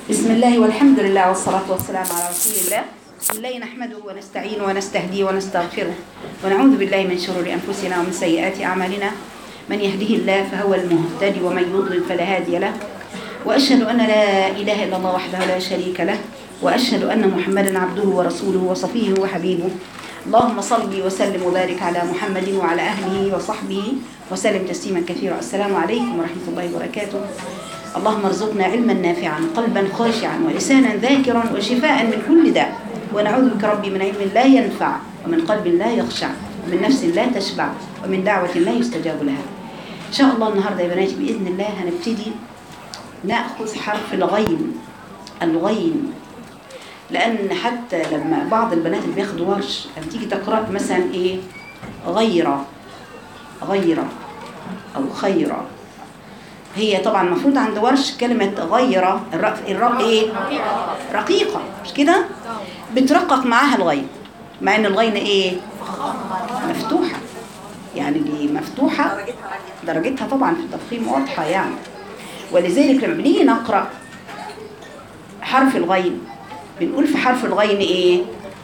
بسم الله والحمد لله والصلاة والسلام على رسول الله الله نحمده ونستعين ونستهديه ونستغفره ونعوذ بالله من شرور أنفسنا ومن سيئات أعمالنا من يهده الله فهو المهتدي ومن يضلل فلا هادي له وأشهد أن لا إله إلا الله وحده لا شريك له وأشهد أن محمدا عبده ورسوله وصفيه وحبيبه اللهم صل وسلم وبارك على محمد وعلى أهله وصحبه وسلم تسليما كثيرا السلام عليكم ورحمة الله وبركاته اللهم ارزقنا علما نافعا قلبا خاشعا ولسانا ذاكرا وشفاء من كل داء ونعوذ بك ربي من علم لا ينفع ومن قلب لا يخشع ومن نفس لا تشبع ومن دعوة لا يستجاب لها إن شاء الله النهاردة يا بناتي بإذن الله هنبتدي نأخذ حرف الغين الغين لأن حتى لما بعض البنات اللي بياخدوا ورش لما تيجي تقرأ مثلا إيه غيرة غيرة أو خيرة هي طبعا المفروض عند ورش كلمة غيرة الرق, الرق إيه رقيقة مش كده بترقق معاها الغين مع إن الغين إيه مفتوحة يعني دي مفتوحة درجتها طبعا في التفخيم واضحة يعني ولذلك لما بنيجي نقرأ حرف الغين بنقول في حرف الغين ايه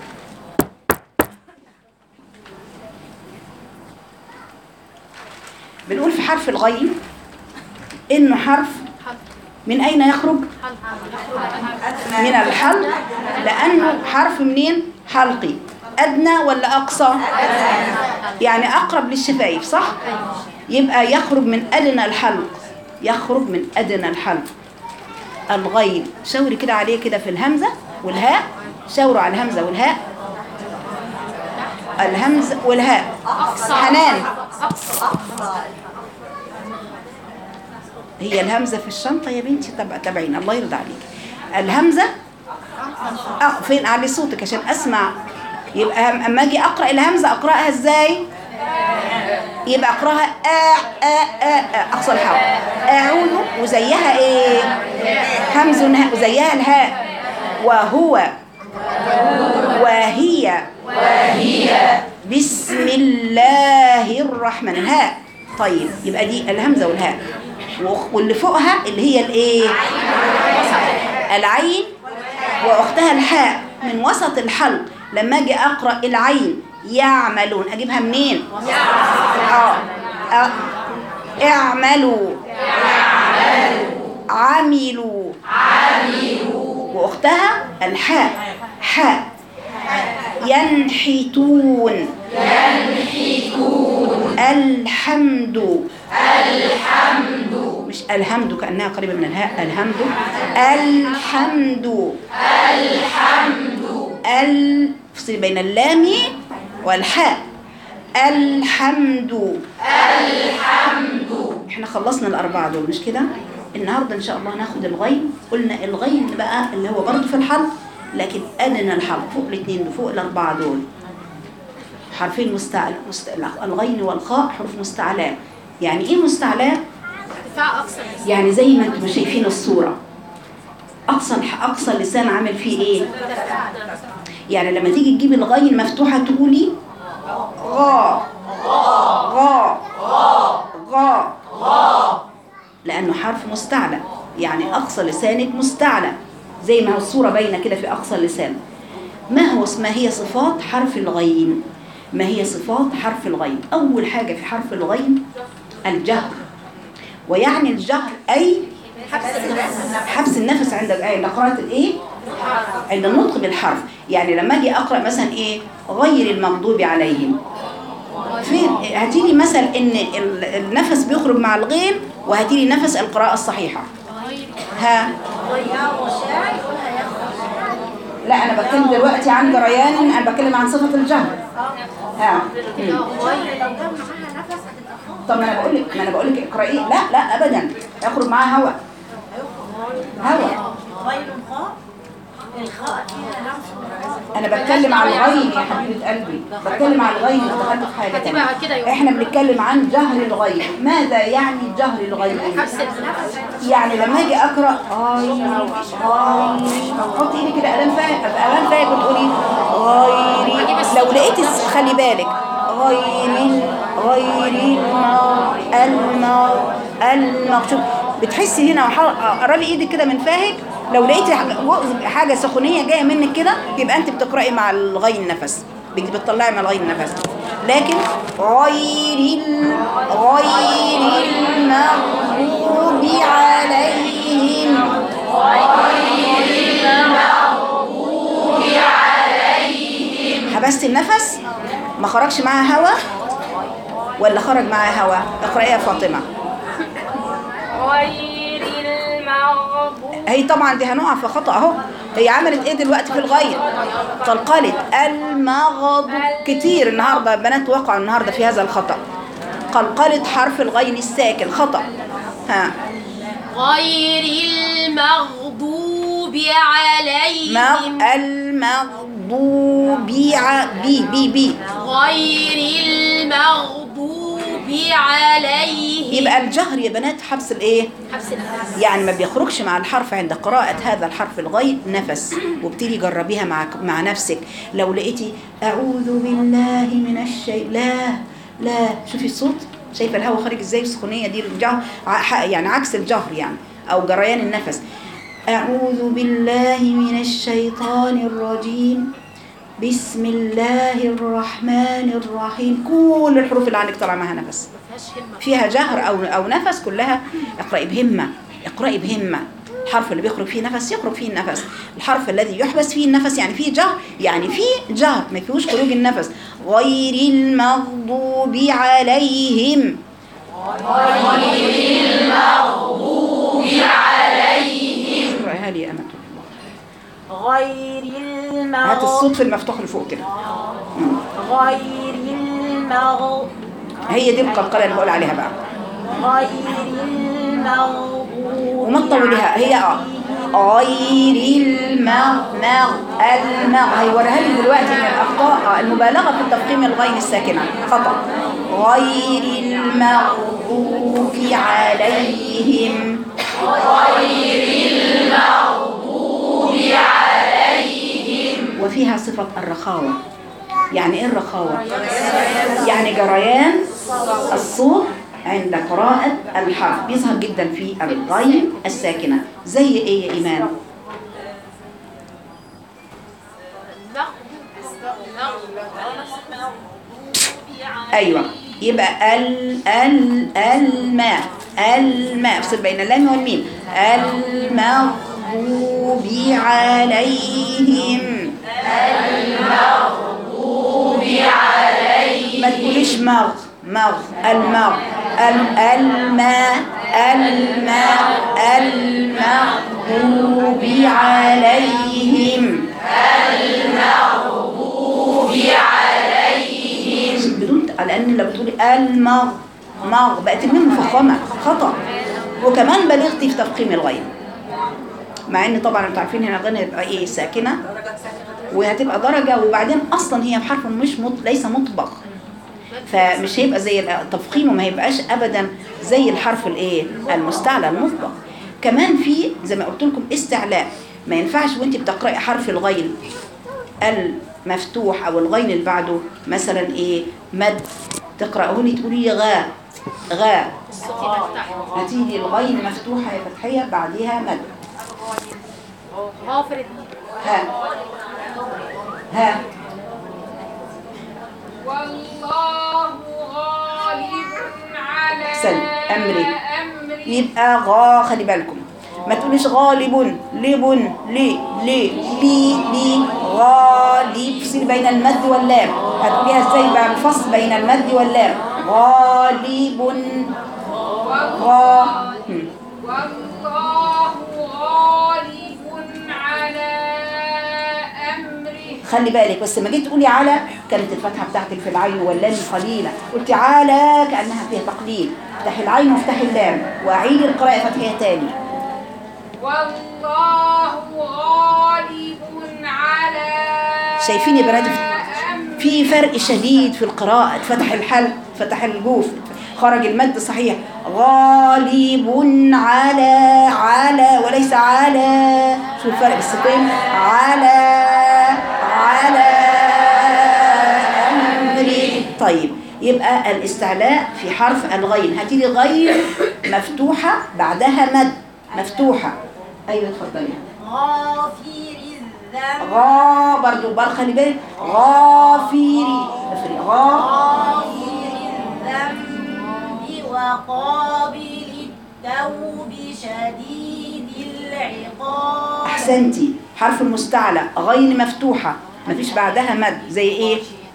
بنقول في حرف الغين انه حرف من اين يخرج من الحلق لانه حرف منين حلقي ادنى ولا اقصى يعني اقرب للشفايف صح يبقى يخرج من ادنى الحلق يخرج من ادنى الحلق الغين شاوري كده عليه كده في الهمزه والهاء شاوروا على الهمزه والهاء الهمزه والهاء حنان هي الهمزه في الشنطه يا بنتي تبع تبعين الله يرضى عليك الهمزه اه فين علي صوتك عشان اسمع يبقى اما اجي اقرا الهمزه اقراها ازاي يبقى اقراها آ آ آ آ اقصى الحرف اعوذ وزيها ايه همز ونهاء وزيها الهاء وهو وهي وهي بسم الله الرحمن الهاء طيب يبقى دي الهمزه والهاء واللي فوقها اللي هي الايه العين واختها الحاء من وسط الحلق لما اجي اقرا العين يعملون اجيبها منين اه آه. اعملوا عملوا واختها الحاء حاء ينحتون ينحتون الحمد الحمد مش الحمد كانها قريبه من الهاء الحمد الحمد الحمد ال افصل بين اللام والحاء الحمد الحمد احنا خلصنا الاربعه دول مش كده النهارده ان شاء الله هناخد الغين قلنا الغين بقى اللي هو برضه في الحلق لكن ادنى الحلق فوق الاثنين فوق الاربعه دول حرفين مستعل مست... الغين والخاء حروف مستعلاه يعني ايه مستعلاه ارتفاع اقصى يعني زي ما انتم شايفين الصوره اقصى الح- اقصى اللسان عامل فيه ايه يعني لما تيجي تجيب الغين مفتوحه تقولي غا غا غا لانه حرف مستعلى يعني اقصى لسانك مستعلى زي ما هو الصوره باينه كده في اقصى اللسان ما هو ما هي صفات حرف الغين ما هي صفات حرف الغين اول حاجه في حرف الغين الجهر ويعني الجهر اي حبس النفس عند عند قراءه الايه عند النطق بالحرف يعني لما اجي اقرا مثلا ايه غير المغضوب عليهم فين هاتي لي مثل ان ال- النفس بيخرج مع الغين وهاتي لي نفس القراءه الصحيحه ها لا انا بتكلم دلوقتي عن جريان انا بتكلم عن صفه الجهر ها مم. طب ما انا بقول لك ما انا بقول لك اقراي لا لا ابدا يخرج معاه هواء هواء غير الخاء الخاء فيها همس انا بتكلم على الغين يا حبيبه قلبي بتكلم على الغين دخلت في حاجه هتبقى كده تانية. يوم. احنا بنتكلم عن جهر الغين ماذا يعني جهر الغين حبس النفس يعني لما اجي اقرا غين غين حطي ايدي كده قلم فاهم ابقى قلم فاهم بتقولي غيري لو لقيتي خلي بالك غير ال- غير الماء الماء المكتوب بتحسي هنا وح- قربي ايدك كده من فاهك لو لقيتي حاجة- حاجه سخونيه جايه منك كده يبقى انت بتقراي مع الغين نفس بت- بتطلعي مع الغين نفس لكن غير ال- غير المغضوب عليهم حبست النفس ما خرجش معاها هوا ولا خرج معاها هوا اقرأي يا فاطمة غير المغضوب هي طبعا دي هنقع في خطأ اهو هي عملت ايه دلوقتي في الغير قلقلت المغضوب كتير النهارده بنات وقعوا النهارده في هذا الخطأ قلقلت حرف الغين الساكن خطأ ها غير المغضوب عليهم مغ المغضوب ع- بي بي بي غير المغضوب عليهم يبقى الجهر يا بنات حبس الايه حبس النفس يعني ما بيخرجش مع الحرف عند قراءة هذا الحرف الغين نفس وابتدي جربيها مع مع نفسك لو لقيتي أعوذ بالله من الشيء لا لا شوفي الصوت شايفة الهواء خارج ازاي السخونية دي الجهر ع- يعني عكس الجهر يعني أو جريان النفس أعوذ بالله من الشيطان الرجيم بسم الله الرحمن الرحيم كل الحروف اللي عندك طالعة معاها نفس مفيهاش همة فيها جهر او او نفس كلها اقراي بهمه اقراي بهمه الحرف اللي بيخرج فيه نفس يخرج فيه النفس الحرف الذي يحبس فيه النفس يعني فيه جهر يعني فيه جهر ما فيهوش خروج النفس غير المغضوب عليهم غير المغضوب عليهم لي يا امل غير هات المغضوب الصوت في المفتوح اللي فوق كده غير المغضوب هي دي القلقله اللي بقول عليها بقى غير المغضوب وما تطوليها هي اه غير المغ مغ المغ هيوريها لي دلوقتي ان الاخطاء آه، المبالغه في تفخيم الغين الساكنه خطا غير المغضوب عليهم وفيها صفة الرخاوة يعني ايه الرخاوة؟ يعني جريان الصوت عند قراءة الحرف بيظهر جدا في الغين الساكنة زي ايه يا إيمان؟ أيوة يبقى ال ال الماء الماء افصل بين اللام والميم المغضوب عليهم ما تقوليش مغ مغ المغ ال- الماء الماء المغضوب عليهم بدون لان لو بتقولي المغ مغ بقت الميم مفخمه خطا وكمان بلغتي في تفخيم الغين مع ان طبعا انتوا عارفين هنا الغين هيبقى ايه ساكنه وهتبقى درجه وبعدين اصلا هي حرف مش مط... ليس مطبق فمش هيبقى زي التفخيم وما هيبقاش ابدا زي الحرف الايه المستعلى المطبق كمان في زي ما قلت لكم استعلاء ما ينفعش وانت بتقراي حرف الغين المفتوح او الغين اللي بعده مثلا ايه مد تقراه لي تقولي لي غا غا الصوت يبقى تحت هتيجي الغين مفتوحه يا فتحيه بعديها مد غافر ها ها والله غالب على أحسن. أمري. أمري يبقى غا خلي بالكم ما تقوليش غالب لب لي لي لي لي غالب فصل بين المد واللام هتقوليها ازاي بقى الفصل بين المد واللام غالب غا هم. والله غالب على أمره خلي بالك بس لما جيت تقولي على كانت الفتحه بتاعتك في العين واللام قليله قلت على كانها فيها تقليل افتحي العين وافتحي اللام واعيدي القراءه فتحيه تاني والله غالب على شايفين يا بنات أمره في فرق شديد في القراءة فتح الحلق فتح الجوف خرج المد صحيح غالب على على وليس على شو الفرق بالستين على على أمري طيب يبقى الاستعلاء في حرف الغين هاتي لي غين مفتوحة بعدها مد مفتوحة أيوة اتفضلي غافر الذنب غا برضو بر خلي بالك غافيري افري غا غافر الذنب وقابل التوب شديد العقاب احسنتي حرف المستعلى غين مفتوحة مفيش بعدها مد زي ايه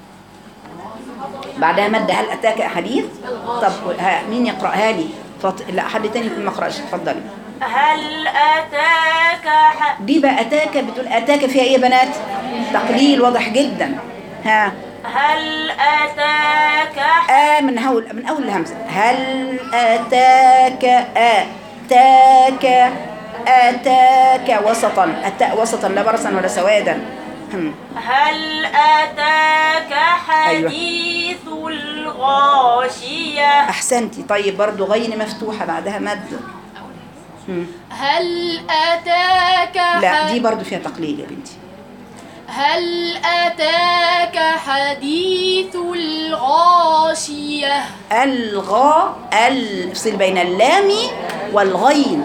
بعدها مد هل اتاك حديث طب ها مين يقراها لي فط... لا حد تاني يكون ما قراش اتفضلي هل أتاك ح... دي بقى اتاك بتقول اتاك فيها ايه يا بنات تقليل واضح جدا ها هل أتاك ح... آ من أول من أول الهمزة هل أتاك أتاك أتاك وسطا التاء وسطا لا برصا ولا سوادا هم. هل أتاك أيوة. حديث الغاشية أحسنتي طيب برضو غين مفتوحة بعدها مد هم. هل أتاك لا ح- دي برضو فيها تقليل يا بنتي هل أتاك حديث الغاشية الغاء ال افصل بين اللام والغين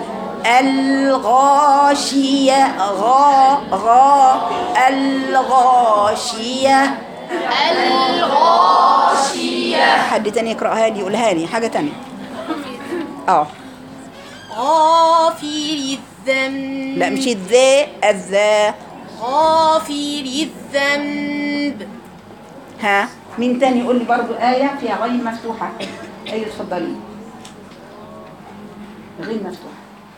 الغاشية غا غا الغاشية الغاشية حد تاني يقرأها لي يقولها لي حاجة تانية اه غافر الذنب لا مش الذا الذا غافر الذنب ها مين تاني يقول لي برضو آية فيها غين مفتوحة أيوة اتفضلي غين مفتوحة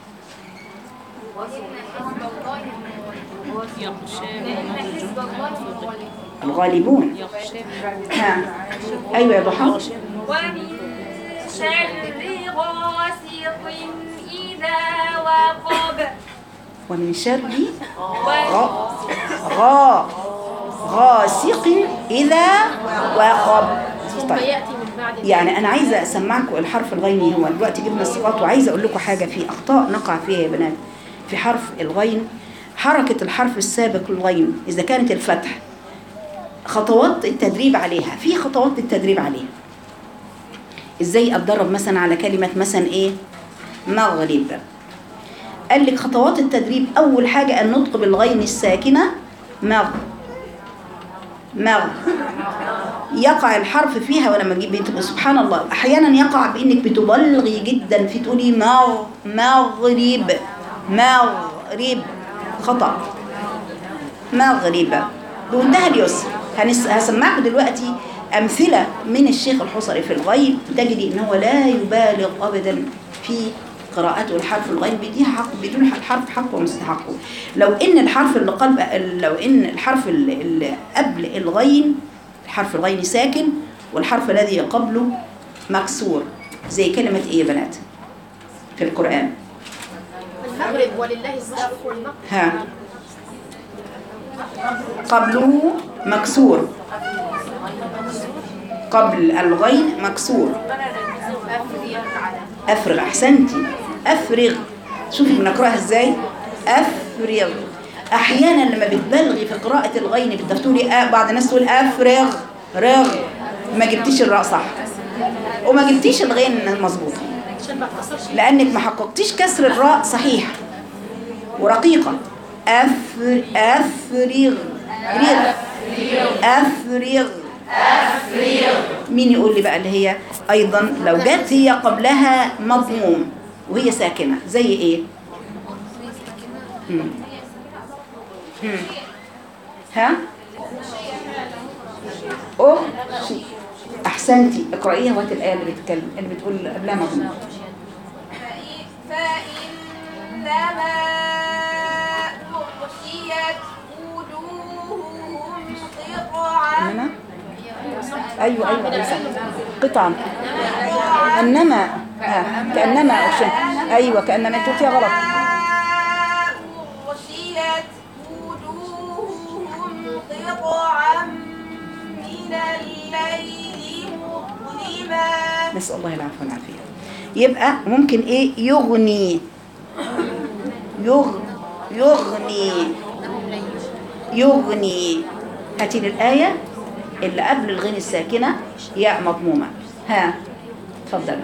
الغالبون ها أيوة يا ضحى ومن شر غاسق إذا وقب ومن شر غا غا غاسق إذا وقب طيب يأتي من بعد يعني أنا عايزة أسمعكم الحرف الغيني هو دلوقتي جبنا الصفات وعايزة أقول لكم حاجة في أخطاء نقع فيها يا بنات في حرف الغين حركة الحرف السابق للغين إذا كانت الفتح خطوات التدريب عليها في خطوات التدريب عليها إزاي أتدرب مثلا على كلمة مثلا إيه مغرب قال لك خطوات التدريب أول حاجة النطق بالغين الساكنة مغ مغ يقع الحرف فيها ولما تجيب بتبقى سبحان الله احيانا يقع بانك بتبلغي جدا في تقولي مغ مغرب مغرب خطا مغرب بمنتهى اليسر هنس... هسمعكم دلوقتي امثله من الشيخ الحصري في الغيب تجدي ان هو لا يبالغ ابدا في قراءته الحرف الغين بيديها حق بدون الحرف حقه ومستحقه لو ان الحرف اللي قلب لو ان الحرف اللي اللي قبل الغين الحرف الغين ساكن والحرف الذي قبله مكسور زي كلمة ايه يا بنات في القرآن المغرب ولله المشرق والمغرب ها قبله مكسور قبل الغين مكسور أفرغ أحسنتي أفرغ شوفي بنقراها إزاي أفرغ أحيانا لما بتبالغي في قراءة الغين بتقولي آه بعض الناس تقول أفرغ رغ ما جبتيش الراء صح وما جبتيش الغين مظبوط عشان ما تكسرش لأنك ما حققتيش كسر الراء صحيح ورقيقة أفر أفرغ رغ أفرغ مين يقول لي بقى اللي هي أيضا لو جت هي قبلها مضموم وهي ساكنة زي إيه؟ مم. مم. ها؟ أخشي أحسنتي اقرأيها وقت الآية اللي بتتكلم اللي بتقول قبلها مضموم فإنما أغشيت وجوههم قطعا إنما أيوة أيوة أيوة صح. قطعا إنما آه. كأنما أغشي أيوة كأنما أنت قلتيها غلط أغشيت وجوههم قطعا من الليل مظلما نسأل الله العفو والعافية يبقى ممكن إيه يغني يغ يغني يغني هاتي لي الآية اللي قبل الغين الساكنة ياء مضمومة ها اتفضل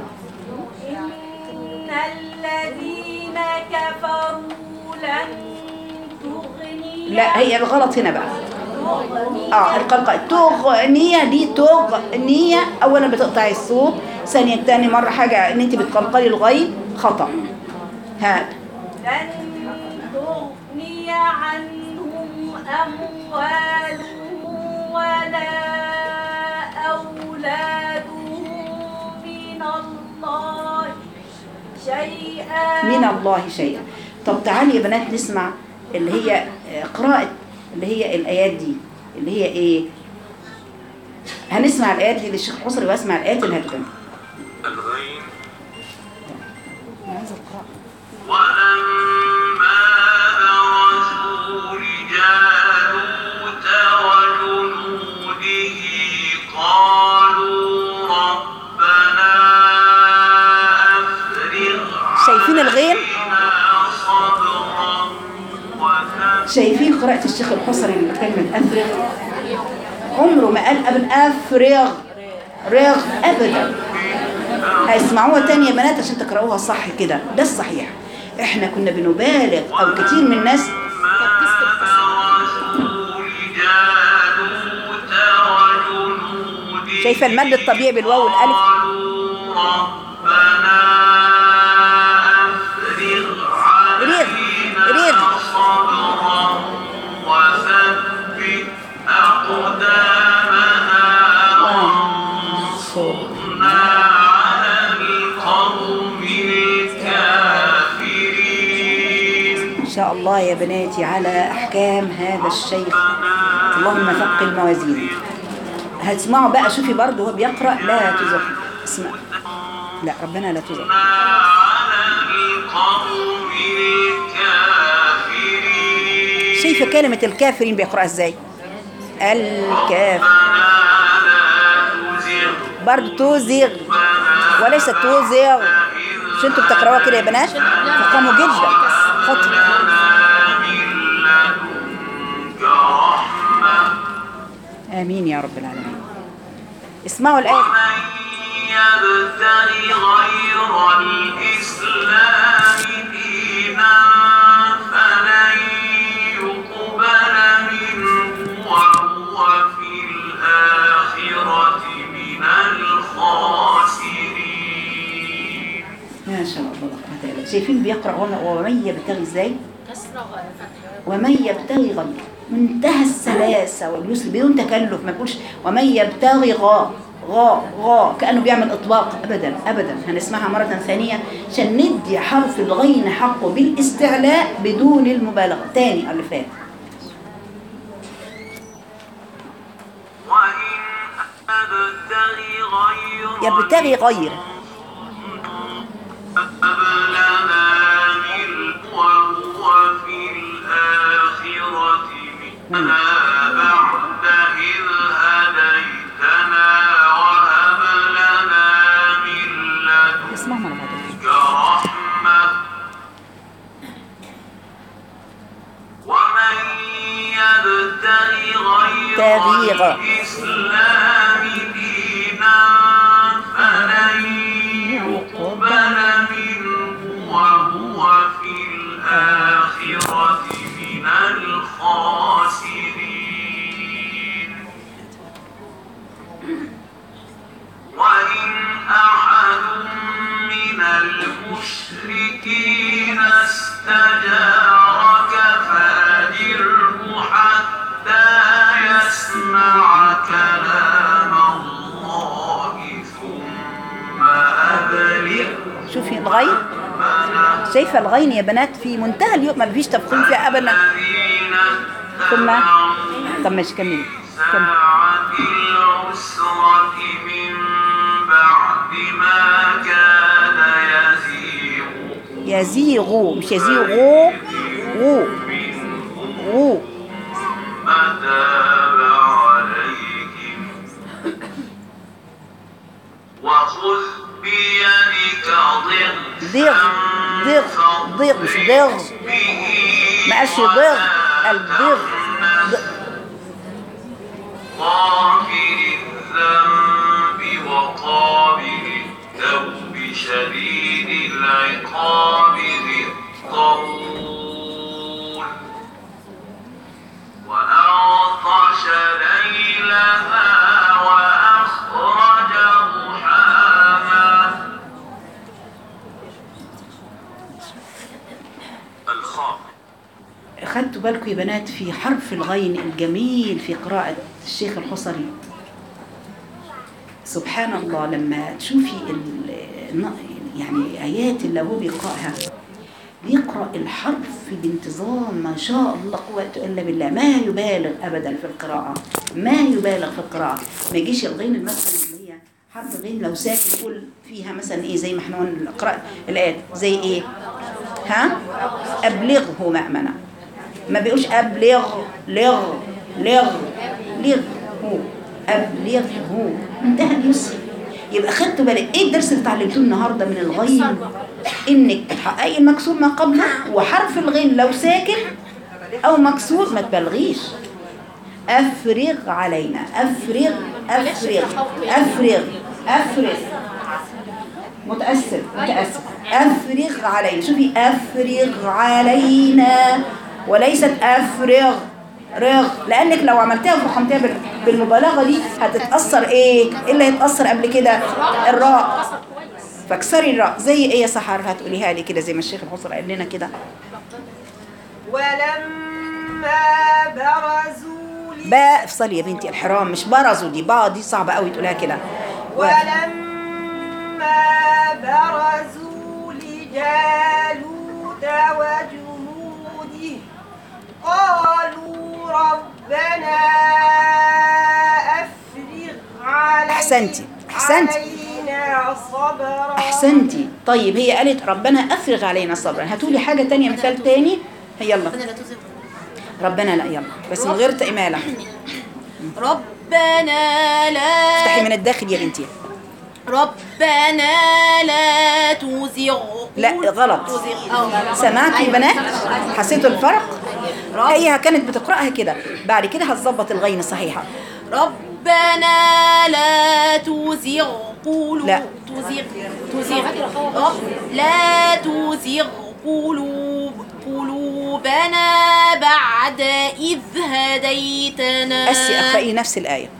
إن الذين كفروا لن تغني لا هي الغلط هنا بقى اه القلقة تغنية دي تغنية اولا بتقطعي الصوت ثانيا تاني مرة حاجة ان انت بتقلقلي الغين خطأ ها لن تغني عنهم أموالهم ولا أولادهم من الله شيئا من الله شيئا طب تعالي يا بنات نسمع اللي هي آه، قراءة اللي هي الآيات دي اللي هي ايه هنسمع الآيات دي للشيخ حصري واسمع الآيات اللي هتكون الغين عايزة القراءة ولما برزوا لجالوت وجنوده قالوا ربنا أفرغ شايفين الغين علينا صبرا وثبت شايفين قراءة الشيخ الحصري لكلمة أفرغ عمره ما قال قبل أفرغ رغ أبدا هيسمعوها تاني يا بنات عشان تقرأوها صح كده ده الصحيح احنا كنا بنبالغ او كتير من الناس برزوا لجالوت وجنوده شايفة المد الطبيعي بالواو والالف قالوا ربنا أفرغ رغ علينا رغ صبرا وثبت أقدامنا وانصرنا على القوم الكافرين ان شاء الله يا بناتي على احكام هذا الشيخ اللهم ثقل موازينه هتسمعوا بقى شوفي برضه هو بيقرأ لا تزغ اسمع لا ربنا لا تزغ على القوم الكافرين شايفة كلمة الكافرين بيقرأها ازاي الكاف برضه توزغ وليس توزغ مش انتوا بتقرأوها كده يا بنات فقاموا جدا خطر آمين يا رب العالمين اسمعوا الآية ومن يبتغي غير الإسلام دينا فلن يقبل منه وهو في الآخرة من الخاسرين ما شاء الله لا قوة إلا بالله. شايفين بيقرأ وم- ومن يبتغي ازاي كسرة فتحة ومن يبتغي غير منتهى السلاسة واليسر بدون تكلف ما يقولش ومن يبتغي غا غا غا كأنه بيعمل إطلاق أبدا أبدا هنسمعها مرة ثانية عشان ندي حرف الغين حقه بالاستعلاء بدون المبالغة تاني اللي فات وإن أبتغي غير يبتغي غير أبلنا من وهو في الآخرة منا بعد إذ هديتنا وهب لنا من اسمعوا مع بعض لدنك رحمة ومن يبتغي غير تغيير. الإسلام دينا فلن يقبل منه وهو في الآخرة من الخاسرين وإن أحد من المشركين استجارك فأجره حتى يسمع كلام الله ثم أبلغه شوفي الغين شايفة الغين يا بنات في منتهى اليوم ما فيش تفخيم فيها أبدا الذين ثم اتبعوا طب ماشي كملي كمل ساعة العسرة من بعد ما كان يزيغ يزيغوا مش يزيغوا غو غو فتاب عليهم وخذ بيدك ضغ ضغ ضغ مش ضغ ما قالش ضغ الضغ ضغ. غافر الذنب وقابل التوب شديد العقاب ذي الطول وأغطش ليلها وأخرج ضحاها الخاء خدتوا بالكم يا بنات في حرف الغين الجميل في قراءة الشيخ الحصري سبحان الله لما تشوفي ال- الن- يعني آيات اللي هو بيقرأها بيقرأ الحرف بانتظام ما شاء الله قوة إلا بالله ما يبالغ أبدا في القراءة ما يبالغ في القراءة ما يجيش الغين مثلا اللي هي حرف غين لو ساكن يقول فيها مثلا إيه زي ما احنا قلنا نقرأ الآيات زي إيه ها أبلغه مأمنة ما بيقولش أبلغ لغ لغ لغ هو أبلغه انتهى اليسر يبقى خدتوا بالك ايه الدرس اللي اتعلمتوه النهارده من الغين انك تحققي المكسور ما قبله وحرف الغين لو ساكن او مكسور ما تبالغيش افرغ علينا افرغ افرغ افرغ افرغ متأثر متأثر أفرغ علينا شوفي أفرغ علينا وليست أفرغ رغ لأنك لو عملتها وفخمتها بال- بالمبالغة دي هتتأثر إيه؟ إيه اللي هيتأثر قبل كده؟ الراء فاكسري الراء زي إيه يا سحر هتقوليها لي كده زي ما الشيخ الحصر قال لنا كده ولما برزوا لي باء افصلي يا بنتي الحرام مش برزوا دي با دي صعبة قوي تقولها كده و- ولما برزوا لجالوت وجنوده قالوا ربنا أفرغ علينا أحسنتي، أحسنتي. علينا صبرا أحسنتي طيب هي قالت ربنا أفرغ علينا صبرا هاتولي حاجة تانية مثال تاني يلا ربنا لا تزغ ربنا لا يلا بس من غير إمالة ربنا لا افتحي من الداخل يا بنتي ربنا لا تزغ لا غلط تزغ اه سمعتي يا بنات حسيتوا الفرق هي كانت بتقرأها كده بعد كده هتظبط الغين صحيحة ربنا لا تزغ قلوب لا. تزغ تزغ رب لا تزغ قلوب قلوبنا بعد إذ هديتنا أسي أقرأي نفس الآية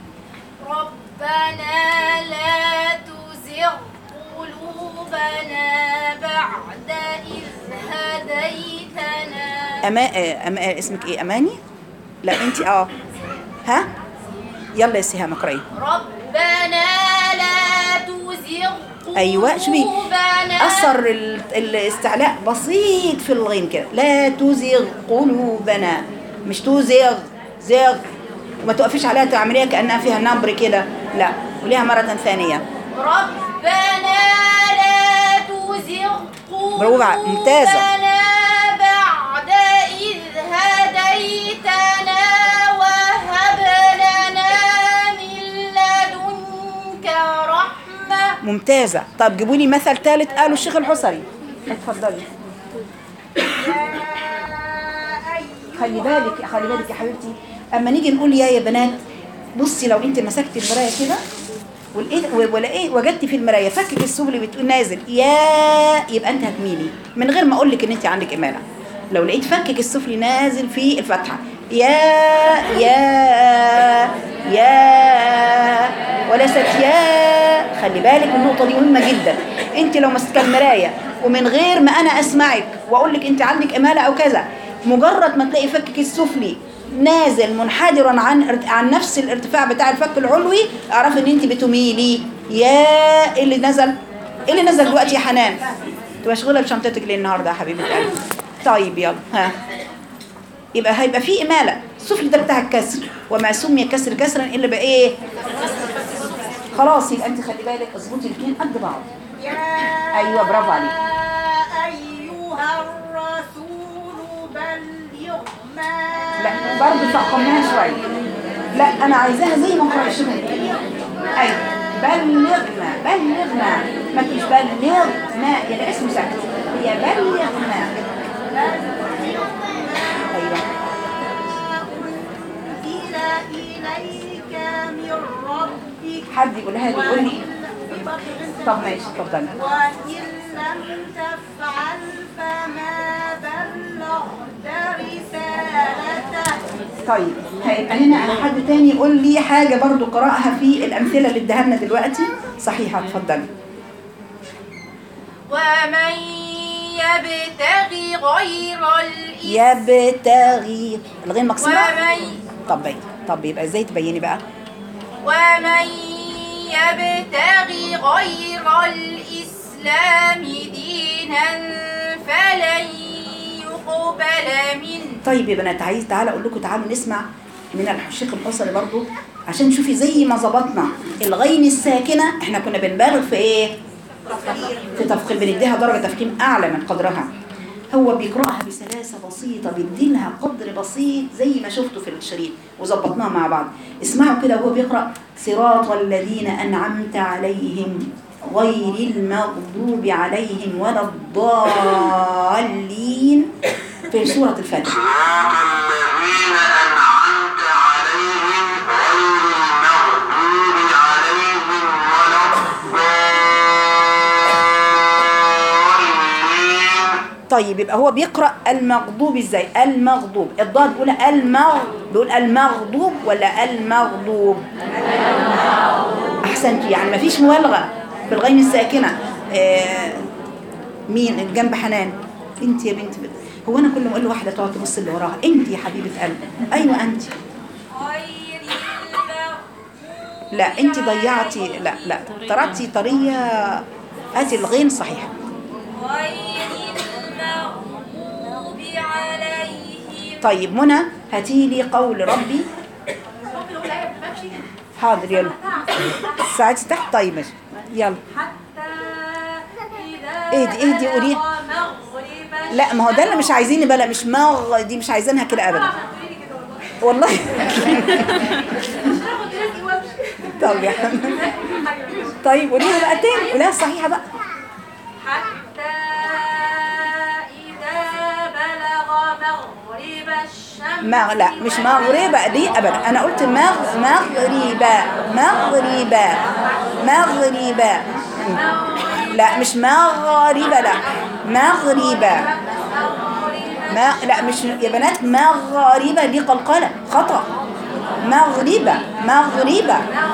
ربنا لا تزغ قلوبنا بعد إذ هديتنا أما... آه، أما... آه، اسمك إيه أماني لا أنت آه ها يلا يا سهام اقرأي ربنا لا تزغ أيوة، شوفي. قلوبنا أثر ال- الاستعلاء بسيط في الغين كده لا تزغ قلوبنا مش تزغ زغ وما توقفيش عليها تعمليها كأنها فيها نبر كده لا قوليها مرة ثانية ربنا لا تزغ برافو عليك، ممتازة. قلوبنا بعد إذ هديتنا وهب لنا من لدنك رحمة ممتازة طب جيبوا لي مثل ثالث قاله الشيخ الحصري اتفضلي خلي بالك خلي بالك يا حبيبتي اما نيجي نقول يا يا بنات بصي لو انت مسكتي المرايه كده ولقيت ولقيت وجدتي في المرايه فكك السفلي بتقول نازل يا يبقى انت هتميلي من غير ما اقول لك ان انت عندك اماله لو لقيت فكك السفلي نازل في الفتحه يا يا يا وليست يا خلي بالك النقطه دي مهمه جدا انت لو ماسكه المرايه ومن غير ما انا اسمعك واقول لك انت عندك اماله او كذا مجرد ما تلاقي فكك السفلي نازل منحدرا عن عن نفس الارتفاع بتاع الفك العلوي اعرفي ان انت بتميلي يا إيه اللي نزل ايه اللي نزل دلوقتي يا حنان انت مشغوله بشنطتك ليه النهارده يا حبيبه قلبي طيب يلا ها يبقى هيبقى في اماله السفلي ده بتاع الكسر وما سمي كسر كسرا الا بايه خلاص يبقى انت خلي بالك اظبطي الاثنين قد بعض ايوه برافو عليك أيها الرسول بلغ ما لا برضه فخمناها شويه لا انا عايزاها زي ما قرأ الشيخ ايوه بلغنا بلغنا ما تقولش بلغنا يعني اسمه ساكت هي بلغنا ايوه أنزل إليك حد يقولها لي يقول لي طب ماشي اتفضلي وإن لم تفعل فما بلغت رسالته طيب هيبقى هنا على حد تاني يقول لي حاجة برضو قرأها في الأمثلة اللي اداها لنا دلوقتي صحيحة اتفضلي ومن يبتغي غير الإسلام يبتغي الغين مكسورة ومن طب بين طب يبقى ازاي تبيني بقى ومن يبتغي غير الإسلام دينا فلن يقبل منه طيب يا بنات عايز تعالى اقول لكم تعالوا نسمع من الشيخ الحصري برضو عشان تشوفي زي ما ظبطنا الغين الساكنه احنا كنا بنبالغ في ايه في تفخيم بنديها درجه تفخيم اعلى من قدرها هو بيقراها بسلاسه بسيطه بيديلها قدر بسيط زي ما شفتوا في الشريط وظبطناها مع بعض اسمعوا كده وهو بيقرا صراط الذين انعمت عليهم غير المغضوب عليهم ولا الضالين في سوره الفاتحه صراط الذين أنعمت عليهم غير المغضوب عليهم ولا الضالين طيب يبقى هو بيقرأ المغضوب ازاي المغضوب الضاد بيقول المغ بيقول المغضوب ولا المغضوب احسنت يعني مفيش مبالغه في الغين الساكنه آه مين اللي جنب حنان انت يا بنت هو انا كل ما اقول لواحده تقعد تبص اللي وراها انت يا حبيبه قلبي ايوه انت غير المغضوب لا انت ضيعتي لا لا طرقتي طريه هاتي الغين صحيح غير المغضوب عليهم طيب منى هاتي لي قول ربي حاضر يلا ساعتي تحت طيب ماشي يلا اهدي اهدي قولي لا ما هو ده اللي مش عايزين بلا مش مغ دي مش عايزينها كده ابدا والله طب يا حبيبي طيب قوليها بقى تاني قوليها الصحيحه بقى حتى إذا بلغ مغرب الشمس ما لا مش مغربة دي ابدا انا قلت مغ مغربة مغربة مغربة لا مش مغربة لا مغربة ما لا مش يا بنات مغربة دي قلقلة خطأ مغربة مغربة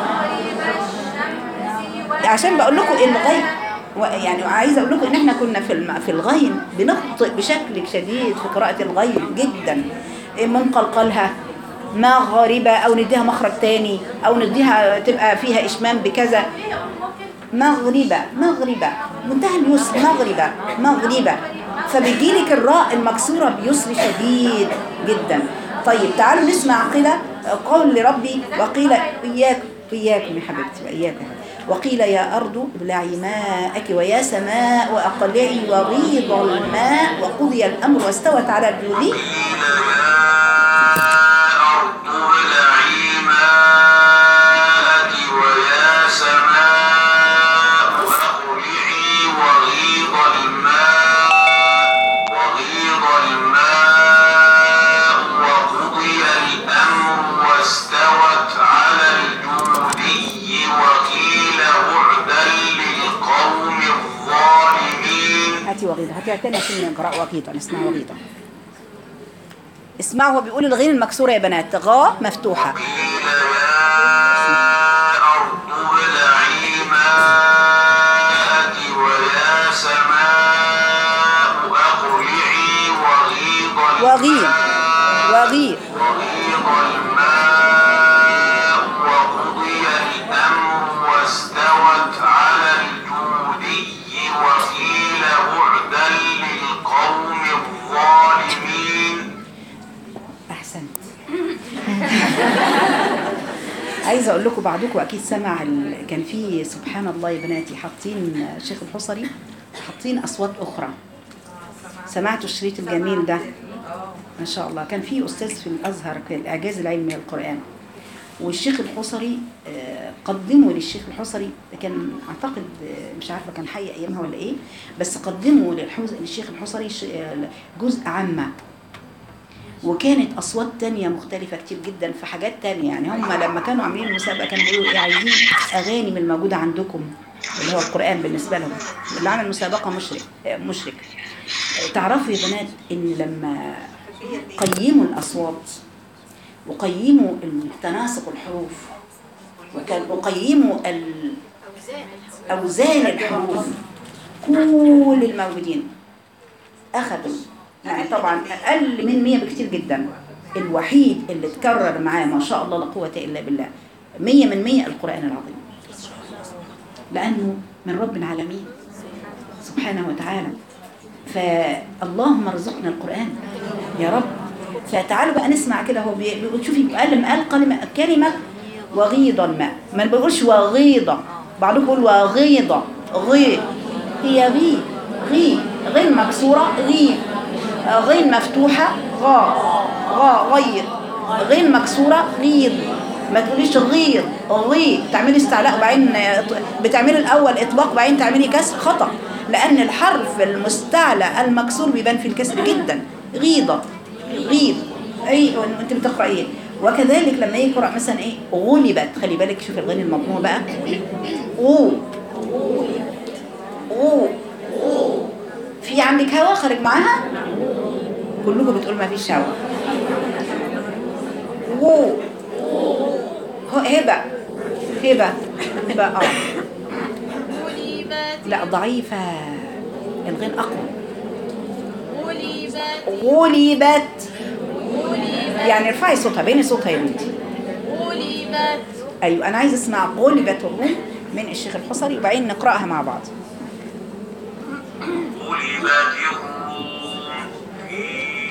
عشان بقول لكم الغين و- يعني عايزه اقول لكم ان احنا كنا في الم... في الغين بنخطئ بشكل شديد في قراءه الغين جدا منقلقلها مغربة او نديها مخرج تاني او نديها تبقى فيها اشمام بكذا مغربة مغربة منتهى اليسر مغربة مغربة فبيجيلك الراء المكسورة بيسر شديد جدا طيب تعالوا نسمع قيل قول لربي وقيل إياك إياكم يا حبيبتي وإياكم وقيل يا أرض ابلعي ماءك ويا سماء وأقلعي وغيض الماء وقضي الأمر واستوت على الجود قيل يا أرض ابلعي ماءك ويا سماء أقلعي وغيض الماء وغيض الماء وقضي الأمر واستوت على الجودي وقيل بعدا للقوم الظالمين هاتي وغيضة هاتي تاني عشان نقرأ وغيضة نسمع وغيضة اسمعوا هو بيقول الغين المكسورة يا بنات غا مفتوحة قيل يا أرض ابلعي ماءك ويا سماء أقلعي وغيض وغيض الماء وغيض وغيض الماء وقضي الأمر واستوت على الجودي وقيل بعدا للقوم الظالمين احسنت عايزه اقول لكم بعضكم اكيد سمع ال... كان في سبحان الله يا بناتي حاطين الشيخ الحصري حاطين اصوات اخرى سمعتوا الشريط الجميل ده ما شاء الله كان في استاذ في الازهر في الاعجاز العلمي للقران والشيخ الحصري آه، قدموا للشيخ الحصري كان اعتقد آه، مش عارفه كان حي ايامها ولا ايه بس قدموا للحوز- للشيخ الحصري ش- آه، جزء عامه وكانت اصوات تانية مختلفة كتير جدا في حاجات تانية يعني هم لما كانوا عاملين المسابقة كانوا بيقولوا ايه عايزين اغاني من الموجودة عندكم اللي هو القرآن بالنسبة لهم اللي عمل مسابقة مشرك آه، مشرك آه، تعرفوا يا بنات ان لما قيموا الاصوات وقيموا التناسق الحروف وكان وقيموا ال- اوزان الحروف كل الموجودين اخذوا يعني طبعا اقل من 100 بكتير جدا الوحيد اللي اتكرر معاه ما شاء الله لا قوه الا بالله 100 من 100 القران العظيم لانه من رب العالمين سبحانه وتعالى فاللهم ارزقنا القران يا رب فتعالوا بقى نسمع كده هو بي- بيقول شوفي قال لما قال كلمه كلمه وغيض الماء ما بيقولش وغيضه بعضهم بيقول وغيضه غي هي غي غي غين مكسوره غي آه، غين مفتوحه غا غا غير غين مكسوره غيض ما تقوليش غير غي تعملي استعلاء بعدين بتعملي الاول اطلاق بعدين تعملي كسر خطا لان الحرف المستعلى المكسور بيبان في الكسر جدا غيضه غيض اي انت بتقرا ايه وكذلك لما يقرا مثلا ايه غلبت خلي بالك شوف الغين المضموم بقى او او في عندك هوا خارج معاها كلكم بتقول ما فيش هوا او هو هبه هبه هبه اه غلبت لا ضعيفه الغين اقوى غلبت غلبت غلبت يعني ارفعي صوتها بيني صوتها يا بنتي غلبت ايوه انا عايزه اسمع غلبت الروم من الشيخ الحصري وبعدين نقراها مع بعض غلبت الروم في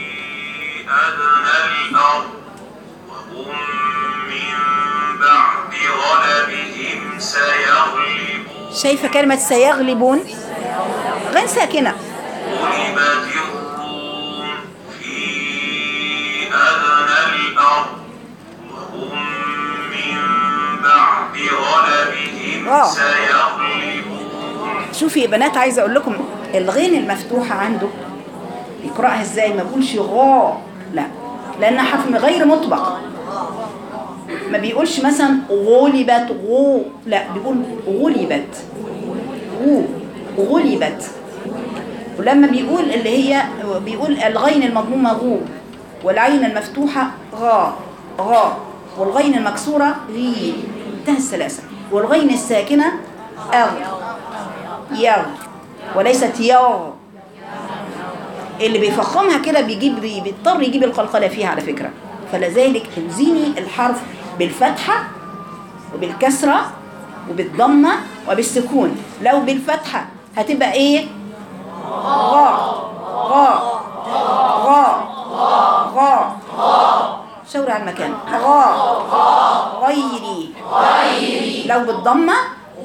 أدنى الأرض وهم من بعد غلبهم سيغلبون شايفه كلمه سيغلبون غين ساكنه غلبت الروم في أدنى الأرض وهم من بعد غلبهم آه. سيغلبون شوفي يا بنات عايزه اقول لكم الغين المفتوحه عنده يقراها ازاي ما بيقولش غا لا لانها حرف غير مطبق ما بيقولش مثلا غلبت غو لا بيقول غلبت غو غلبت ولما بيقول اللي هي بيقول الغين المضمومه غو والعين المفتوحه غا غا والغين المكسوره غي انتهى الثلاثه والغين الساكنه اغ ياغ وليست ياغ اللي بيفخمها كده بيجيب بي- بيضطر يجيب القلقله فيها على فكره فلذلك توزيني الحرف بالفتحه وبالكسره وبالضمه وبالسكون لو بالفتحه هتبقى ايه غا غا غا غا شاوري على المكان غا غيري لو بالضمه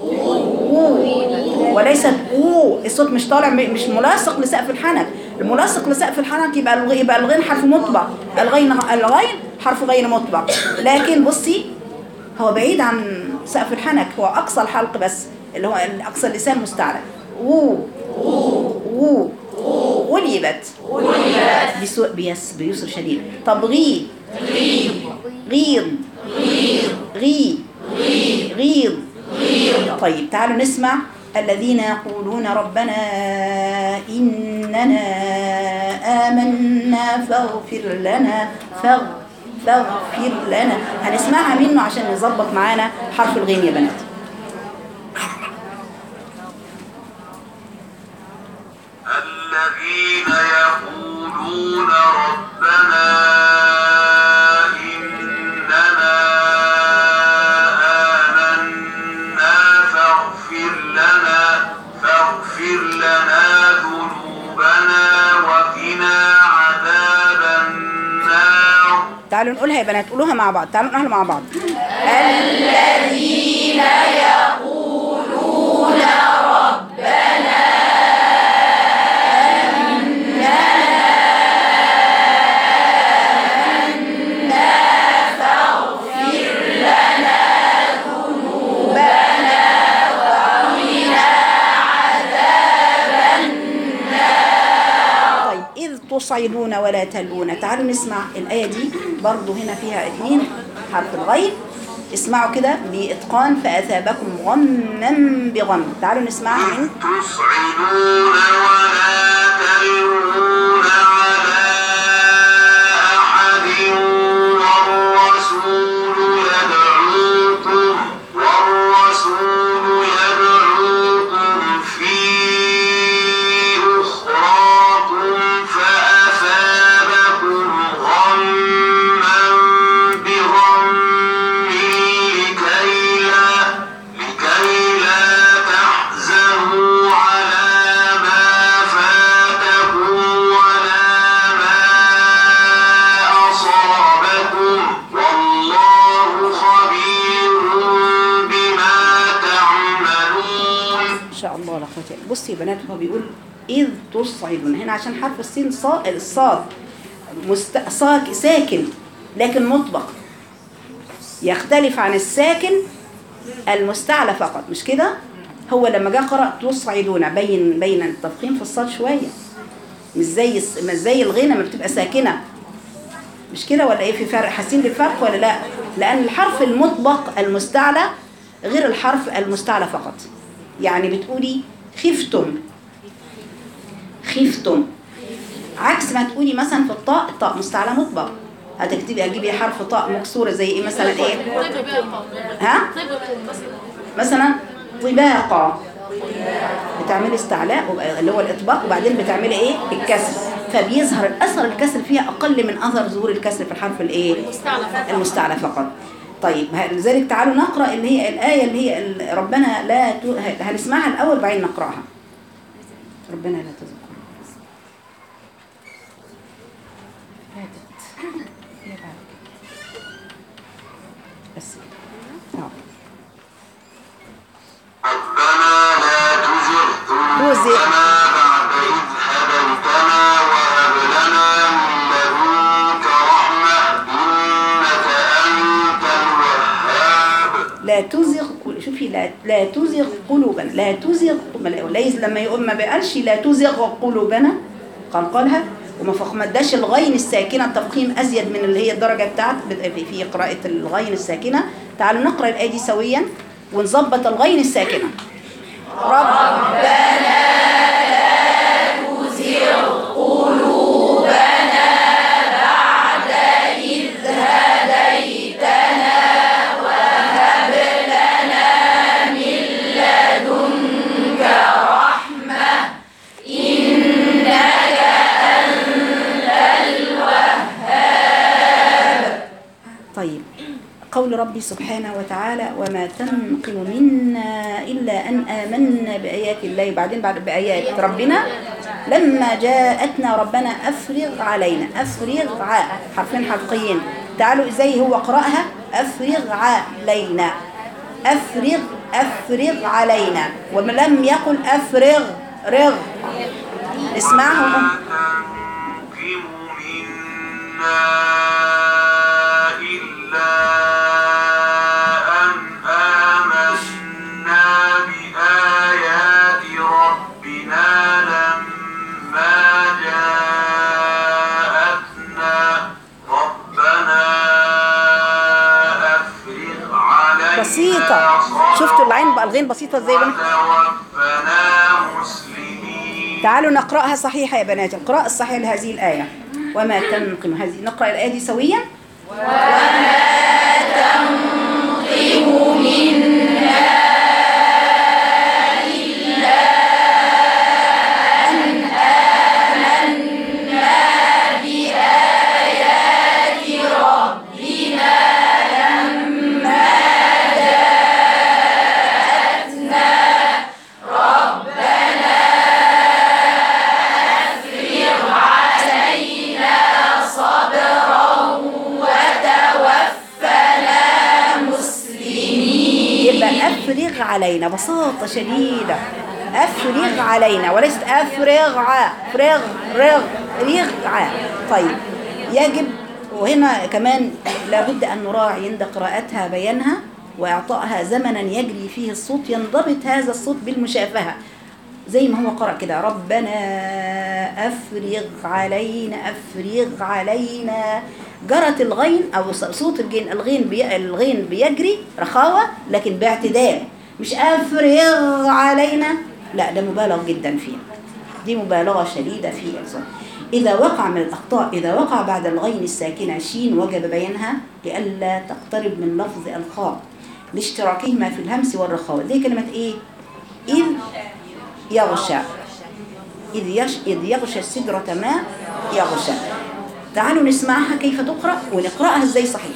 أو وليست او الصوت مش طالع م- مش ملاصق لسقف الحنك الملاصق لسقف الحنك يبقى الغ- يبقى الغين حرف مطبق الغين الغين حرف غير مطبق لكن بصي هو بعيد عن سقف الحنك هو اقصى الحلق بس اللي هو اقصى اللسان مستعلى او او غلبت بسوء بيس بيسر شديد طب غي غيض غي غيض طيب تعالوا نسمع الذين يقولون ربنا إننا آمنا فاغفر لنا فاغ فاغفر لنا هنسمعها منه عشان نظبط معانا حرف الغين يا بنات الذين يقولون ربنا إننا آمنا فاغفر لنا فاغفر لنا ذنوبنا وقنا عذاب النار تعالوا نقولها يا بنات قولوها مع بعض تعالوا نقولها مع بعض طيب إذ تصيب تصعدون ولا تلوون تعالوا نسمع الآية دي برضو هنا فيها اتنين حرف الغين اسمعوا كده بإتقان فأثابكم غما بغم تعالوا نسمعها من تصعدون ولا تلوون على أحد والرسول يدعوكم والرسول يدعوكم في أخراكم فأثابكم غما بغم لكي لا لكي لا تحزنوا على ما فاتكم ولا ما أصابكم والله خبير بما تعملون إن شاء الله لا قوة إلا بالله. بصي يا بنات هو بيقول إذ تصعدون هنا عشان حرف السين صا الصاد مست... صاك ساكن لكن مطبق يختلف عن الساكن المستعلى فقط مش كده هو لما جه قرأ تصعدون بين بين التفخيم في الصاد شوية مش زي الس- مش زي الغنى ما بتبقى ساكنة مش كده ولا ايه في فرق حاسين بالفرق ولا لا لأن الحرف المطبق المستعلى غير الحرف المستعلى فقط يعني بتقولي خفتم خفتم عكس ما تقولي مثلا في الطاء الطاء مستعلى مطبق هتكتبي اجيبي حرف طاء مكسوره زي ايه مثلا ايه ها مثلا طباقه بتعملي استعلاء وب- اللي هو الاطباق وبعدين بتعملي ايه الكسر فبيظهر الاثر الكسر فيها اقل من اثر ظهور الكسر في الحرف الايه المستعلى فقط طيب ه- لذلك تعالوا نقرا اللي هي الايه اللي هي ال- ربنا لا ت... ه- هنسمعها الاول بعدين نقراها ربنا لا تزغ فاتت هي بعد بس اه ربنا لا تزغ تزغ. قلوبنا بعد إذ هديتنا وهب لنا من لدنك رحمة إنك أنت الوهاب لا تزغ قل- شوفي لا لا تزغ قلوبنا لا تزغ ما لا- ليس لما يقول ما بقالش لا تزغ قلوبنا قال قالها وما فخ- ما اداش الغين الساكنه التفخيم ازيد من اللي هي الدرجه بتاعت بت- في في قراءه الغين الساكنه تعالوا نقرا الايه دي سويا ونظبط الغين الساكنه طيب قول ربي سبحانه وتعالى وما تنقم منا إلا أن آمنا بآيات الله بعدين بعد بآيات ربنا لما جاءتنا ربنا أفرغ علينا أفرغ ع حرفين حلقيين تعالوا إزاي هو قرأها أفرغ علينا أفرغ أفرغ علينا ولم يقل أفرغ رغ اسمعهم تنقم منا إلا أن آمنا بآيات ربنا لما جاءتنا ربنا أفرغ علينا بسيطة شفتوا العين بقى الغين بسيطة ازاي يا بنات وتوفنا مسلمين تعالوا نقرأها صحيحة يا بنات القراءة الصحيحة لهذه الآية وما تنقم هذه نقرأ الآية دي سويا يبقى أفرغ علينا بساطة شديدة أفرغ علينا وليست أفرغ ع فرغ رغ رغ ع طيب يجب وهنا كمان لابد أن نراعي عند قراءتها بيانها وإعطائها زمنا يجري فيه الصوت ينضبط هذا الصوت بالمشافهة زي ما هو قرأ كده ربنا أفرغ علينا أفرغ علينا جرت الغين أو ص- صوت الجين الغين بي الغين بيجري رخاوة لكن باعتدال مش أفرغ علينا لا ده مبالغ جدا فيه دي مبالغة شديدة في الصوت إذا وقع من الأخطاء إذا وقع بعد الغين الساكنة شين وجب بيانها لئلا تقترب من لفظ الخاء لاشتراكهما في الهمس والرخاوة زي كلمة إيه؟ إذ يغشى إذ, يش... إذ يغشى السدرة ما يغشى تعالوا نسمعها كيف تقرأ ونقرأها إزاي صحيح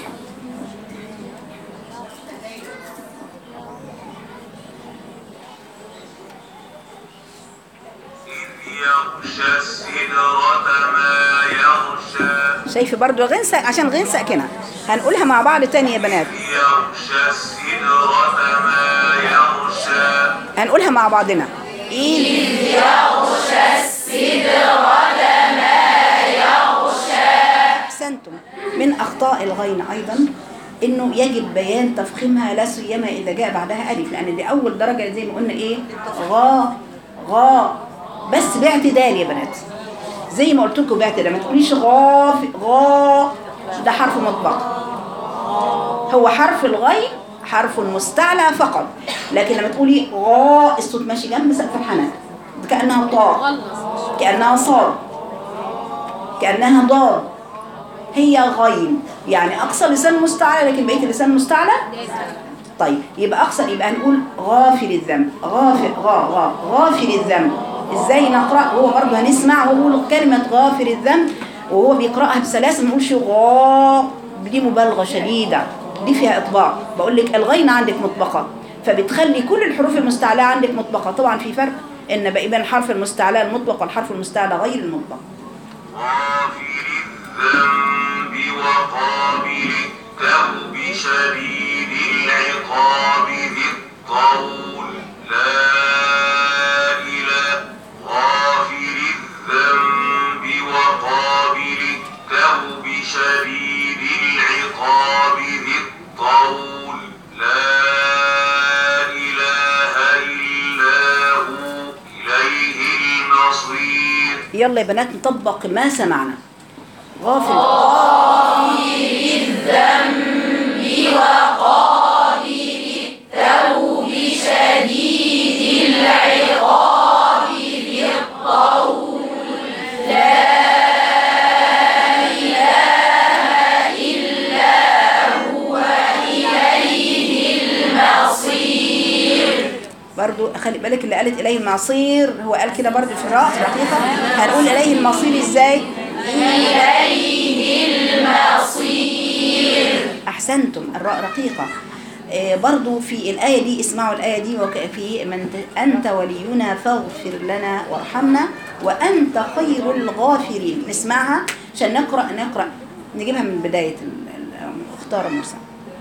إذ يغشى السدرة ما يغشى شايفة برضو غنسة عشان غنسة كده هنقولها مع بعض تاني يا بنات إذ يغشى السدرة ما يغشى هنقولها مع بعضنا إذ أحسنتم من أخطاء الغين أيضا إنه يجب بيان تفخيمها لا سيما إذا جاء بعدها ألف لأن دي أول درجة زي ما قلنا إيه غا غا بس باعتدال يا بنات زي ما قلت لكم باعتدال ما تقوليش غا في- غا ده حرف مطبق هو حرف الغين حرف مستعلى فقط لكن لما تقولي غا الصوت ماشي جنب سقف الحنك كأنها طاء كأنها صاد كأنها ضاد هي غين يعني أقصى لسان مستعلى لكن بقية اللسان مستعلى طيب يبقى أقصى يبقى هنقول غافل الذنب غافل غا غا غافل الذنب ازاي نقرأ هو برضه هنسمع وهو كلمة غافل الذنب وهو بيقرأها بسلاسة ما نقولش غا دي مبالغة شديدة دي فيها إطباق بقول لك الغين عندك مطبقة فبتخلي كل الحروف المستعلى عندك مطبقة طبعا في فرق إن بقى بين الحرف المستعلى المطبق والحرف المستعلى غير المطبق غافر الذنب وقابل التوب شديد العقاب ذي الطول لا إله غافر الذنب وقابل التوب شديد العقاب ذي الطول لا إله إلا هو إليه المصير يلا يا بنات نطبق ما سمعنا غافل برضو خلي بالك اللي قالت إليه المصير هو قال كده برضو في الراء رقيقة هنقول إليه المصير إزاي إليه المصير أحسنتم الراء رقيقة آه، برضو في الآية دي اسمعوا الآية دي وفي من ت- أنت ولينا فاغفر لنا وارحمنا وأنت خير الغافرين نسمعها عشان نقرأ نقرأ نجيبها من بداية ال- ال- اختار موسى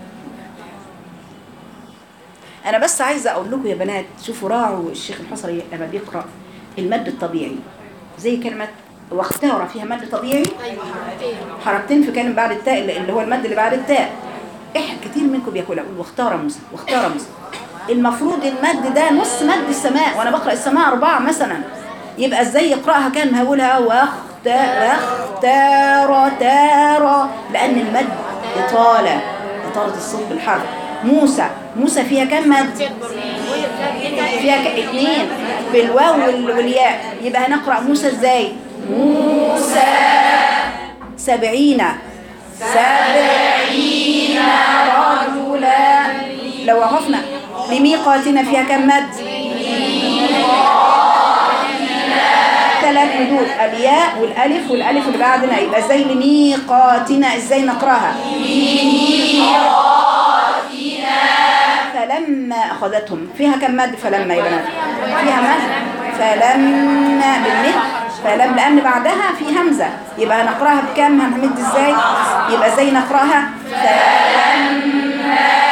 انا بس عايزه اقول لكم يا بنات شوفوا راعوا الشيخ الحصري لما بيقرا المد الطبيعي زي كلمه واختار فيها مد طبيعي حركتين في كلمه بعد التاء اللي اللي هو المد اللي بعد التاء احنا كتير منكم بياكلها يقول واختار موسى واختار موسى المفروض المد ده نص مد السماء وانا بقرا السماء اربعه مثلا يبقى ازاي يقراها كان هقولها واختار واختار تارا لان المد اطاله اطاله الصوت بالحرف موسى موسى فيها كم مد فيها ك... اتنين بالواو وال- والياء يبقى هنقرأ موسى ازاي موسى سبعين سبعين رجلا لو وقفنا لميقاتنا فيها كم مد ثلاث مدود الياء والالف والالف اللي بعدنا يبقى ازاي لميقاتنا ازاي نقراها فلما أخذتهم فيها كم مد فلما يا بنات فيها مد فلما بالمد فلم لأن بعدها في همزة يبقى هنقراها بكم هنمد ازاي يبقى ازاي نقراها فلما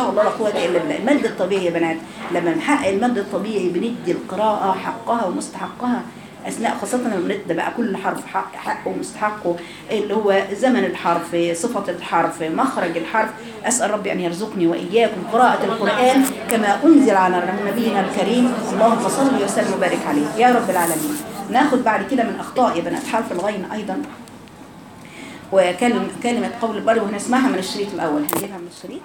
شاء الله لا قوه الا بالله المد الطبيعي يا بنات لما نحقق المد الطبيعي بندي القراءه حقها ومستحقها اثناء خاصه لما بنبدا بقى كل حرف حق حقه ومستحقه اللي هو زمن الحرف صفه الحرف مخرج الحرف اسال ربي ان يرزقني واياكم قراءه القران كما انزل على نبينا الكريم اللهم صل وسلم وبارك عليه يا رب العالمين ناخد بعد كده من اخطاء يا بنات حرف الغين ايضا وكلمة كلمة قول البر وهنسمعها من الشريط الأول هنجيبها من الشريط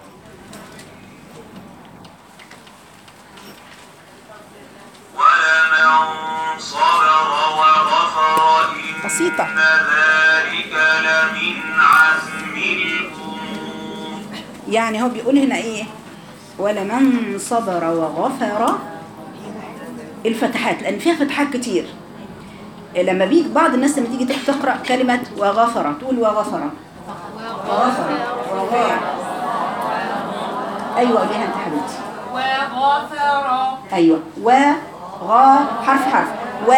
ولمن صبر وغفر إن بسيطة. ذلك لمن عزم الأمور يعني هو بيقول هنا ايه ولمن صبر وغفر الفتحات لان فيها فتحات كتير لما بيجي بعض الناس لما تيجي تقرا كلمه وغفر تقول وغفر وغفر وغفر ايوه قوليها انت حبيبتي وغفر ايوه و غا حرف حرف و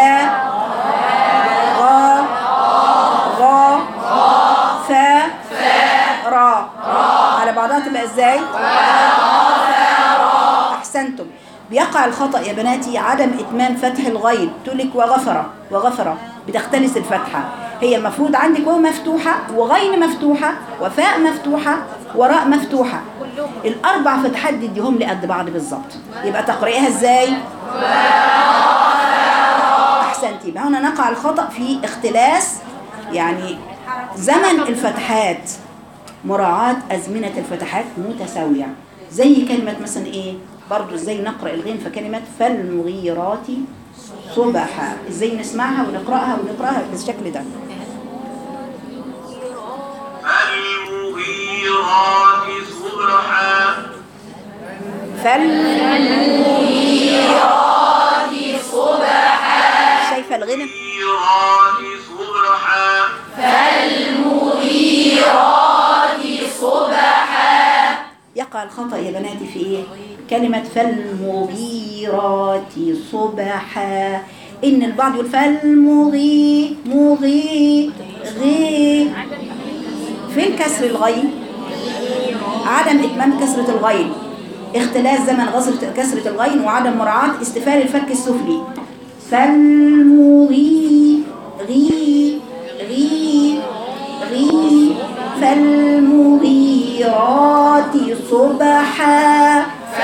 غا غا فا را على بعضها تبقى ازاي احسنتم بيقع الخطأ يا بناتي عدم إتمام فتح الغين تقول لك وغفر وغفر بتختلس الفتحة هي المفروض عندك واو مفتوحة وغين مفتوحة وفاء مفتوحة وراء مفتوحة الأربع فتحات دي اديهم لي قد بعض بالظبط يبقى تقرأيها ازاي؟ أحسنتي يبقى هنا نقع الخطأ في اختلاس يعني زمن الفتحات مراعاة أزمنة الفتحات متساوية زي كلمة مثلا إيه برضو ازاي نقرأ الغين في كلمة فالمغيرات صبحا ازاي نسمعها ونقرأها ونقرأها بالشكل ده فالمغيرات صبحا فالمغيرات صبحا شايفة الغنى المغيرات صبحا يقع الخطأ يا بناتي في ايه كلمة فالمغيرات صبحا ان البعض يقول فالمغي مغي غي فين كسر الغين عدم اتمام كسرة الغين اختلاس زمن غسرة كسرة الغين وعدم مراعاة استفال الفك السفلي فالمغي غي غي غي فالمغيرات صبحا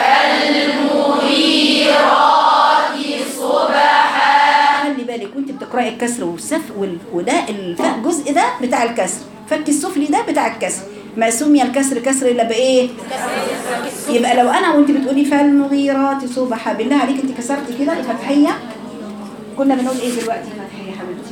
خلي بالك وانت بتقراي الكسر والسف وال... وده الفاء الجزء ده بتاع الكسر فك السفلي ده بتاع الكسر ما سمي الكسر كسر الا بايه يبقى لو انا وانت بتقولي فالمغيرات صبحا بالله عليك انت كسرتي كده الفتحيه كنا بنقول ايه دلوقتي فتحيه يا حبيبتي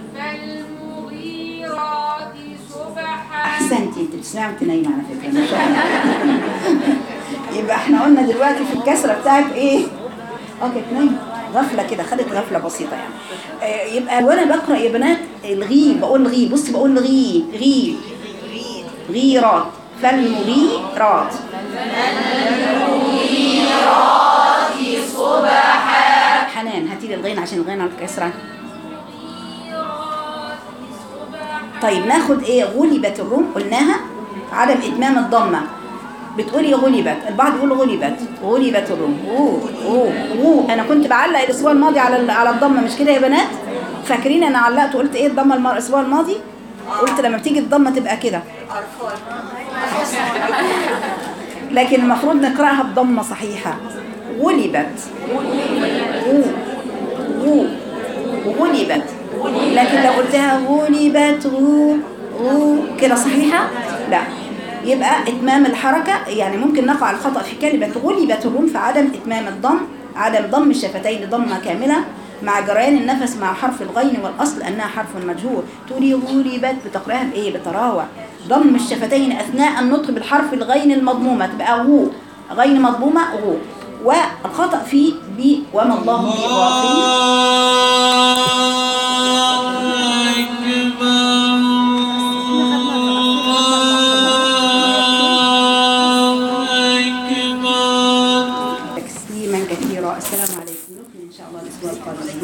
فالمغيرات صبحا احسنتي انت بتسمعي وانت نايمه على فكره ما شاء الله يبقى احنا قلنا دلوقتي في الكسره بتاعت ايه اه كانت نايمه غفله كده خدت غفله بسيطه يعني آه، يبقى وانا بقرا يا بنات الغي بقول غي بصي بقول غي غي غيرات فالمغيرات حنان هاتي لي الغين عشان الغين على الكسره طيب ناخد ايه غلبت الروم قلناها عدم اتمام الضمه بتقولي غلبت البعض يقول غلبت غلبت الروم اوه اوه اوه انا كنت بعلق الاسبوع الماضي على ال- على الضمه مش كده يا بنات فاكرين انا علقت وقلت ايه الضمه المر... الاسبوع الماضي قلت لما بتيجي الضمه تبقى كده لكن المفروض نقراها بضمه صحيحه غلبت اوه اوه غلبت لكن لو قلتها غلبت غو غو كده صحيحة لا يبقى إتمام الحركة يعني ممكن نقع الخطأ في كلمة غلبت الروم في عدم إتمام الضم عدم ضم الشفتين ضمة كاملة مع جريان النفس مع حرف الغين والأصل أنها حرف مجهور تقولي غلبت بتقراها بإيه بتراوع ضم الشفتين أثناء النطق بالحرف الغين المضمومة تبقى غو غين مضمومة غو والخطأ في ب وما الله بغافل تسليما كثيرا السلام عليكم نكمل ان شاء الله الاسبوع القادم